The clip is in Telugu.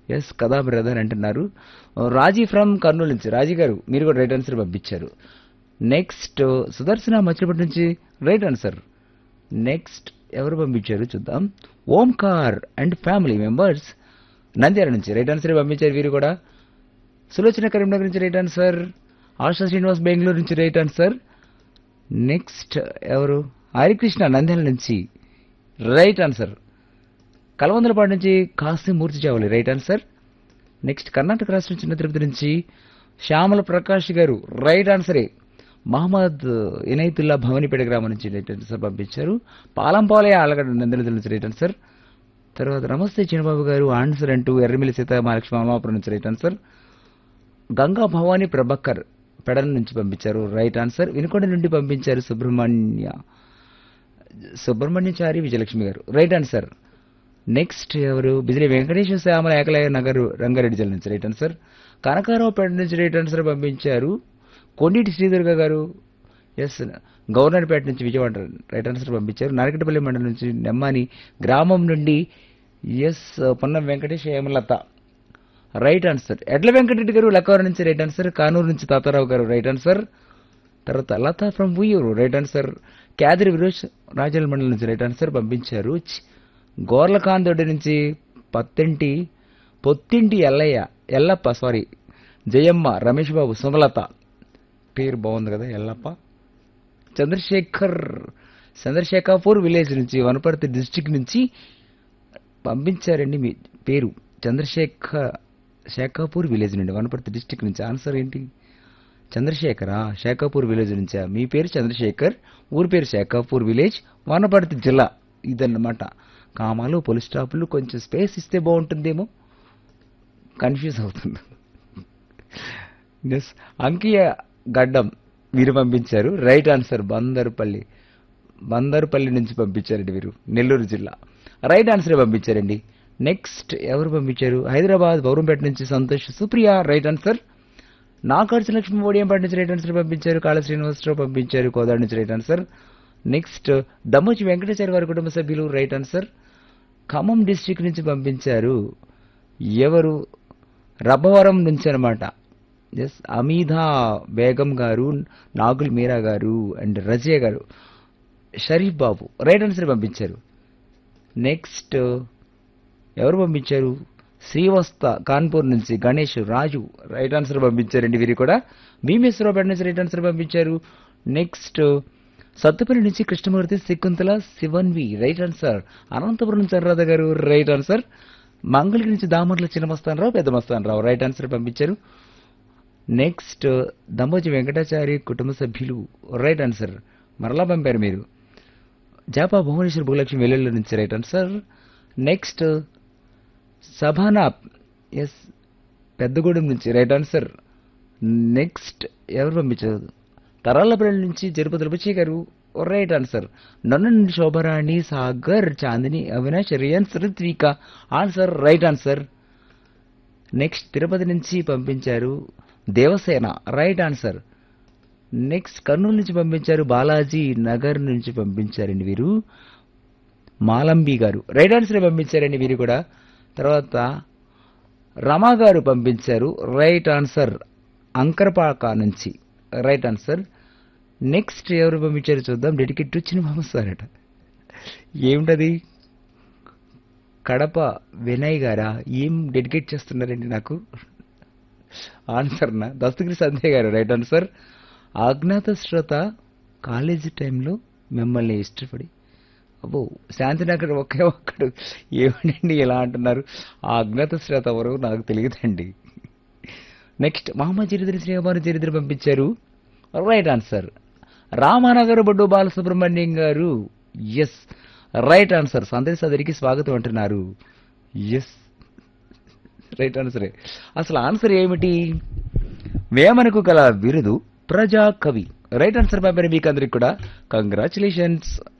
ఎస్ కదా బ్రదర్ అంటున్నారు రాజీ ఫ్రమ్ కర్నూలు నుంచి రాజీ గారు మీరు కూడా రైట్ ఆన్సర్ పంపించారు నెక్స్ట్ సుదర్శన మచిలీపట్నం నుంచి రైట్ ఆన్సర్ నెక్స్ట్ ఎవరు పంపించారు చూద్దాం Omkar and family members Nandyal నుంచి రైట్ ఆన్సర్ పంపించారు వీరు కూడా సులోచన కరీంనగర్ నుంచి రైట్ ఆన్సర్ ఆశా శ్రీనివాస్ బెంగళూరు నుంచి రైట్ ఆన్సర్ నెక్స్ట్ ఎవరు హరికృష్ణ నంద్యాల నుంచి రైట్ ఆన్సర్ కలవందలపాడు నుంచి Kashi Murthy Chavali right answer next Karnataka రాష్ట్రం చిన్న తిరుపతి నుంచి శ్యామల ప్రకాష్ గారు రైట్ ఆన్సరే మహమ్మద్ ఇనైతుల్లా భవనిపేట గ్రామం నుంచి రైట్ ఆన్సర్ పంపించారు పాలంపాలే ఆలగడ్డ నందనదుల నుంచి రైట్ ఆన్సర్ తర్వాత నమస్తే చిన్నబాబు గారు ఆన్సర్ అంటూ ఎర్రమిల్లి సీత మహాలక్ష్మి అమాపురం నుంచి రైట్ ఆన్సర్ గంగా భవానీ ప్రభాకర్ పెడన్ నుంచి పంపించారు రైట్ ఆన్సర్ వినుకొండ నుండి పంపించారు సుబ్రహ్మణ్య సుబ్రహ్మణ్యచారి విజయలక్ష్మి గారు రైట్ ఆన్సర్ నెక్స్ట్ ఎవరు బిజిలీ వెంకటేశ్వర శ్యామల ఏకలయ నగర్ రంగారెడ్డి జిల్లా నుంచి రైట్ ఆన్సర్ కనకారావుపేట నుంచి రైట్ ఆన్సర్ పంపించారు కొండిటి శ్రీదుర్గ గారు ఎస్ గవర్నర్పేట నుంచి విజయవాడ రైట్ ఆన్సర్ పంపించారు నారకటపల్లి మండలం నుంచి నెమ్మాని గ్రామం నుండి S Ponnam Venkatesh Hemalatha right answer Edla Venkatareddy గారు లక్కవరం నుంచి రైట్ ఆన్సర్ కానూరు నుంచి తాతారావు గారు రైట్ ఆన్సర్ తర్వాత Latha from Uyyuru right answer Kyadiri Viroj Rajal మండలం నుంచి రైట్ ఆన్సర్ పంపించారు చి- గోర్లకాందొడ్డి నుంచి పత్తింటి పొత్తింటి ఎల్లయ్య ఎల్లప్ప సారీ జయమ్మ రమేష్ బాబు సుమలత పేరు బాగుంది కదా ఎల్లప్ప చంద్రశేఖర్ చంద్రశేఖాపూర్ విలేజ్ నుంచి వనపర్తి డిస్టిక్ నుంచి పంపించారండి మీ పేరు చంద్రశేఖర్ శేఖాపూర్ విలేజ్ నుండి వనపర్తి డిస్టిక్ నుంచి ఆన్సర్ ఏంటి చంద్రశేఖరా శేఖాపూర్ విలేజ్ నుంచా మీ పేరు చంద్రశేఖర్ ఊరి పేరు శేఖాపూర్ విలేజ్ వనపర్తి జిల్లా ఇదన్నమాట కామాలు పొలి స్టాపులు కొంచెం స్పేస్ ఇస్తే బాగుంటుందేమో కన్ఫ్యూజ్ అవుతుంది ఎస్ అంకియ గడ్డం వీరు పంపించారు రైట్ ఆన్సర్ బందరుపల్లి బందరుపల్లి నుంచి పంపించారండి వీరు నెల్లూరు జిల్లా రైట్ ఆన్సర్ పంపించారండి నెక్స్ట్ ఎవరు పంపించారు హైదరాబాద్ బౌరంపేట నుంచి సంతోష్ సుప్రియ రైట్ ఆన్సర్ నాగార్జున లక్ష్మి ఓడియంపేట నుంచి రైట్ ఆన్సర్ పంపించారు కాళ శ్రీనివాసరావు పంపించారు కోదాడు నుంచి right answer next Dammoji Venkateswara వారి కుటుంబ సభ్యులు రైట్ ఆన్సర్ ఖమ్మం డిస్టిక్ నుంచి పంపించారు ఎవరు రబ్బవరం నుంచి అనమాట ఎస్ అమీదా బేగం గారు నాగుల్ మీరా గారు అండ్ రజియా గారు షరీఫ్ బాబు రైట్ ఆన్సర్ పంపించారు నెక్స్ట్ ఎవరు పంపించారు శ్రీవస్త కాన్పూర్ నుంచి గణేష్ రాజు రైట్ ఆన్సర్ పంపించారండి వీరు కూడా భీమేశ్వరరావుపేట నుంచి రైట్ ఆన్సర్ పంపించారు నెక్స్ట్ సత్తుపల్లి నుంచి కృష్ణమూర్తి శకుంతల శివన్వి రైట్ ఆన్సర్ అనంతపురం నుంచి అనురాధ గారు రైట్ ఆన్సర్ మంగళగిరి నుంచి దామర్ల చిన్న మస్తాన్ రావు పెద్ద మస్తాన్ రావు రైట్ ఆన్సర్ పంపించారు నెక్స్ట్ దమ్మోజి వెంకటాచారి కుటుంబ సభ్యులు రైట్ ఆన్సర్ మరలా పంపారు మీరు జాపా భువనేశ్వర్ భూలక్ష్మి వెల్లుల్లి నుంచి right answer next Sabhana S Peddagudem నుంచి రైట్ ఆన్సర్ నెక్స్ట్ ఎవరు పంపించారు తరాలపల్లి నుంచి జరుపతి రుచి గారు రైట్ ఆన్సర్ నన్ను నుండి శోభరాణి సాగర్ చాందిని అవినాష్ రియన్స్ Ritvika answer right answer next Tirupati నుంచి పంపించారు Devasena right answer next Kurnool నుంచి పంపించారు బాలాజీ నగర్ నుంచి పంపించారండి వీరు మాలంబి గారు రైట్ ఆన్సర్ పంపించారండి వీరు కూడా తర్వాత రమా గారు పంపించారు రైట్ ఆన్సర్ అంకరపాక నుంచి రైట్ ఆన్సర్ నెక్స్ట్ ఎవరు పంపించారు చూద్దాం డెడికేట్ టు చిన్న సార్ అట ఏమిటది కడప వినయ్ గారా ఏం డెడికేట్ చేస్తున్నారండి నాకు ఆన్సర్ నా దస్తగిరి సంధ్య గారు రైట్ ఆన్సర్ అజ్ఞాత శ్రోత కాలేజీ టైంలో మిమ్మల్ని ఇష్టపడి అబ్బో శాంతినగర్ ఒకే ఒక్కడు ఏమిటండి ఇలా అంటున్నారు ఆ అజ్ఞాత శ్రోత ఎవరు నాకు తెలియదండి నెక్స్ట్ మహమ్మద్ చరిత్ర శ్రీకుమార్ చరిత్ర పంపించారు రైట్ ఆన్సర్ రామానగర్ బొడ్డు బాలసుబ్రహ్మణ్యం గారు ఎస్ రైట్ ఆన్సర్ సందేశ్ సదరికి స్వాగతం అంటున్నారు ఎస్ రైట్ ఆన్సరే అసలు ఆన్సర్ ఏమిటి వేమనకు గల బిరుదు ప్రజా కవి రైట్ ఆన్సర్ పంపిన మీకు అందరికి కూడా కంగ్రాచులేషన్స్